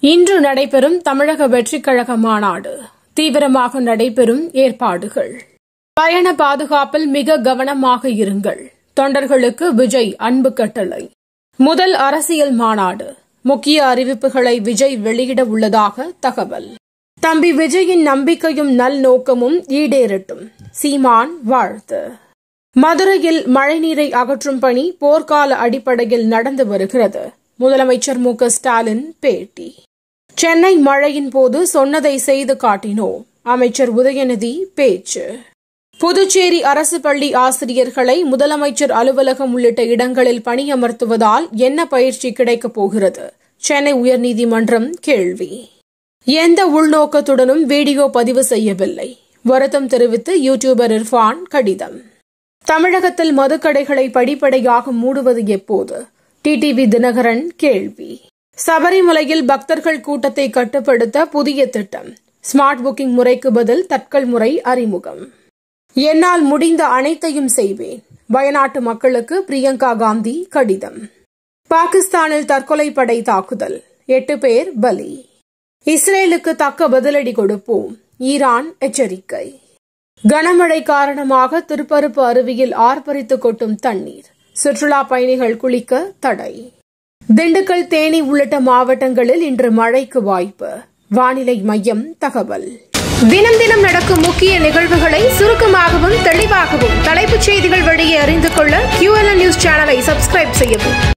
இன்று நடைபெறும் தமிழக வெற்றிக் கழக மாநாடு தீவிரமாக நடைபெறும் ஏற்பாடுகள் பயண பாதுகாப்பில் மிக கவனமாக இருங்கள் தொண்டர்களுக்கு விஜய் அன்பு கட்டளை முதல் அரசியல் மாநாடு முக்கிய அறிவிப்புகளை விஜய் வெளியிட உள்ளதாக தகவல் தம்பி விஜயின் நம்பிக்கையும் நல் நோக்கமும் ஈடேறட்டும் சீமான் வாழ்த்து மதுரையில் மழைநீரை அகற்றும் பணி போர்க்கால அடிப்படையில் நடந்து வருகிறது முதலமைச்சர் மு க ஸ்டாலின் பேட்டி சென்னை மழையின் போது சொன்னதை செய்து காட்டினோம் அமைச்சர் உதயநிதி பேச்சு புதுச்சேரி அரசு பள்ளி ஆசிரியர்களை முதலமைச்சர் அலுவலகம் உள்ளிட்ட இடங்களில் பணியமர்த்துவதால் என்ன பயிற்சி கிடைக்கப் போகிறது சென்னை உயர்நீதிமன்றம் கேள்வி எந்த உள்நோக்கத்துடனும் வீடியோ பதிவு செய்யவில்லை வருத்தம் தெரிவித்து யூடியூபர் இர்ஃபான் கடிதம் தமிழகத்தில் மதுக்கடைகளை படிப்படியாக மூடுவது எப்போது டிடிவி தினகரன் கேள்வி சபரிமலையில் பக்தர்கள் கூட்டத்தை கட்டுப்படுத்த புதிய திட்டம் ஸ்மார்ட் புக்கிங் முறைக்கு பதில் தட்கல் முறை அறிமுகம் என்னால் முடிந்த அனைத்தையும் செய்வேன் வயநாட்டு மக்களுக்கு பிரியங்கா காந்தி கடிதம் பாகிஸ்தானில் தற்கொலை படை தாக்குதல் எட்டு பேர் பலி இஸ்ரேலுக்கு தக்க பதிலடி கொடுப்போம் ஈரான் எச்சரிக்கை கனமழை காரணமாக திருப்பருப்பு அருவியில் ஆர்ப்பரித்து கொட்டும் தண்ணீர் சுற்றுலா பயணிகள் குளிக்க தடை திண்டுக்கல் தேனி உள்ளிட்ட மாவட்டங்களில் இன்று மழைக்கு வாய்ப்பு வானிலை மையம் தகவல் தினம் தினம் நடக்கும் முக்கிய நிகழ்வுகளை சுருக்கமாகவும் தெளிவாகவும் தலைப்புச் செய்திகள் வழியே அறிந்து கொள்ள QLN நியூஸ் சேனலை சப்ஸ்கிரைப் செய்யவும்